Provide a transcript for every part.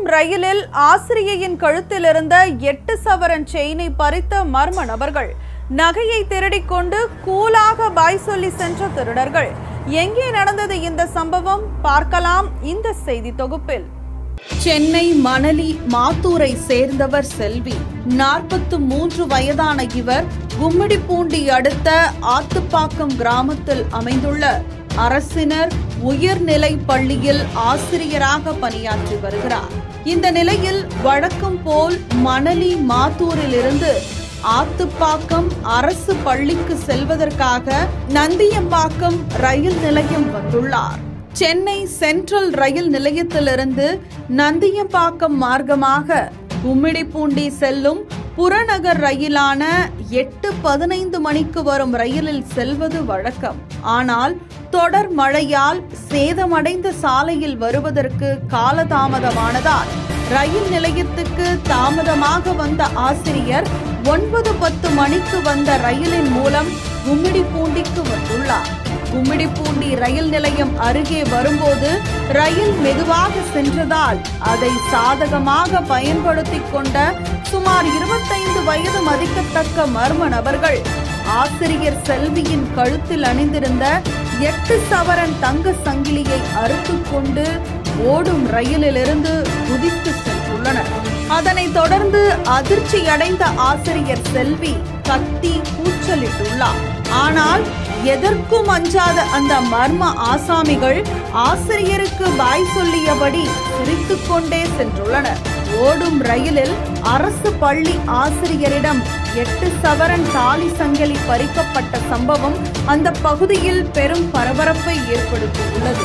ரயிலில் ஆசிரியையின் கழுத்தில் இருந்த எட்டு சவரன் செயினை பறித்த மர்ம நபர்கள் நகையை திருடிக் கொண்டு கூலாக பாய் சொல்லி சென்ற திருடர்கள் எங்கே நடந்தது இந்த சம்பவம் பார்க்கலாம் இந்த செய்தி தொகுப்பில் சென்னை மணலி மாத்தூரை சேர்ந்தவர் செல்வி நாற்பத்து மூன்று வயதான இவர் கும்மிடிப்பூண்டி அடுத்த ஆத்துப்பாக்கம் கிராமத்தில் அமைந்துள்ள அரசினர் உயர்நிலை பள்ளியில் ஆசிரியராக பணியாற்றி வருகிறார் இந்த நிலையில் வழக்கம் போல் மணலி மாத்தூரிலிருந்து ஆத்துப்பாக்கம் அரசு பள்ளிக்கு செல்வதற்காக நந்தியம்பாக்கம் ரயில் நிலையம் வந்துள்ளார் சென்னை சென்ட்ரல் ரயில் நிலையத்திலிருந்து நந்தியம்பாக்கம் மார்க்கமாக கும்மிடிப்பூண்டி செல்லும் புறநகர் ரயிலான எட்டு பதினைந்து மணிக்கு வரும் ரயிலில் செல்வது வழக்கம் ஆனால் தொடர் மழையால் சேதமடைந்த சாலையில் வருவதற்கு காலதாமதமானதால் ரயில் நிலையத்துக்கு தாமதமாக வந்த ஆசிரியர் ஒன்பது பத்து மணிக்கு வந்த ரயிலின் மூலம் கும்மிடிப்பூண்டிக்கு வந்துள்ளார் கும்மிடிப்பூண்டி ரயில் நிலையம் அருகே வரும்போது ரயில் மெதுவாக சென்றதால் அதை சாதகமாக பயன்படுத்திக் கொண்ட சுமார் இருபத்தைந்து வயது மதிக்கத்தக்க மர்ம நபர்கள் ஆசிரியர் செல்வியின் கழுத்தில் அணிந்திருந்த எட்டு சவரன் தங்க சங்கிலியை அறுத்துக் கொண்டு ஓடும் ரயிலிலிருந்து குதித்து சென்றுள்ளனர் அதனைத் தொடர்ந்து அதிர்ச்சியடைந்த ஆசிரியர் செல்வி கத்தி கூச்சலிட்டுள்ளார் ஆனால் எதற்கும் அஞ்சாத அந்த மர்ம ஆசாமிகள் ஆசிரியருக்கு பாய் சொல்லியபடி சிரித்துக் கொண்டே சென்றுள்ளனர் ஓடும் ரயிலில் அரசு பள்ளி ஆசிரியரிடம் எட்டு சவரன் தாலி சங்கிலி பறிக்கப்பட்ட சம்பவம் அந்த பகுதியில் பெரும் பரபரப்பை ஏற்படுத்தியுள்ளது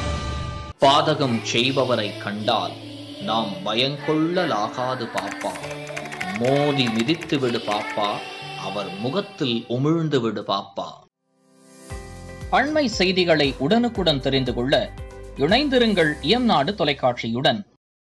பாதகம் செய்பவரை கண்டால் நாம் பயங்கொள்ளலாகாது பாப்பா மோதி மிதித்து விடு பாப்பா அவர் முகத்தில் உமிழ்ந்து விடு பாப்பா அண்மை செய்திகளை உடனுக்குடன் தெரிந்து கொள்ள இணைந்திருங்கள் இயம்நாடு தொலைக்காட்சியுடன்